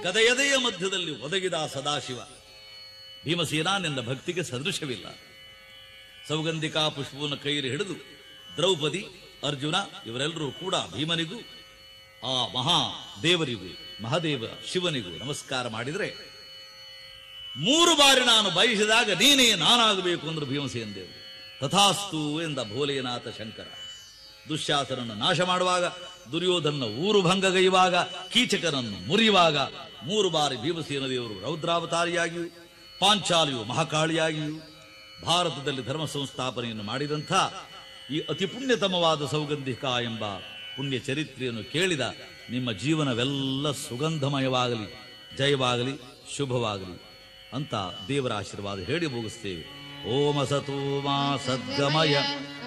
ಗದೆಯದೆಯ ಮಧ್ಯದಲ್ಲಿ ಒದಗಿದ ಸದಾಶಿವ ಭೀಮಸೇನ ನಿನ್ನ ಭಕ್ತಿಗೆ ಸದೃಶವಿಲ್ಲ ಸೌಗಂಧಿಕಾ ಪುಷ್ಪವನ್ನು ಕೈಯಲ್ಲಿ ಹಿಡಿದು ದ್ರೌಪದಿ ಅರ್ಜುನ ಇವರೆಲ್ಲರೂ ಕೂಡ ಭೀಮನಿಗೂ ಆ ಮಹಾ ದೇವರಿಗೂ ಮಹಾದೇವ ಶಿವನಿಗೂ ನಮಸ್ಕಾರ ಮಾಡಿದರೆ ಮೂರು ಬಾರಿ ನಾನು ಬಯಸಿದಾಗ ನೀನೇ ನಾನಾಗಬೇಕು ಅಂದ್ರು ಭೀಮಸೇನ ದೇವರು ತಥಾಸ್ತು ಎಂದ ಭೋಲೆನಾಥ ಶಂಕರ ದುಶ್ಯಾಸನನ್ನು ನಾಶ ಮಾಡುವಾಗ ದುರ್ಯೋಧನ ಊರು ಭಂಗಗೈಯುವಾಗ ಕೀಚಕನನ್ನು ಮುರಿಯುವಾಗ ಮೂರು ಬಾರಿ ಭೀಮಸೇನ ದೇವರು ರೌದ್ರಾವತಾರಿಯಾಗಿಯೂ ಪಾಂಚಾಲಿಯು ಮಹಾಕಾಳಿಯಾಗಿಯೂ ಭಾರತದಲ್ಲಿ ಧರ್ಮ ಸಂಸ್ಥಾಪನೆಯನ್ನು ಮಾಡಿದಂಥ ಈ ಅತಿ ಪುಣ್ಯತಮವಾದ ಸೌಗಂಧಿಕ ಎಂಬ ಪುಣ್ಯ ಚರಿತ್ರೆಯನ್ನು ಕೇಳಿದ ನಿಮ್ಮ ಜೀವನವೆಲ್ಲ ಸುಗಂಧಮಯವಾಗಲಿ ಜಯವಾಗಲಿ ಶುಭವಾಗಲಿ ಅಂತ ದೇವರ ಆಶೀರ್ವಾದ ಹೇಳಿ ಮುಗಿಸ್ತೇವೆ ಓಮ ಸತೋಮಾ ಸದ್ಗಮಯ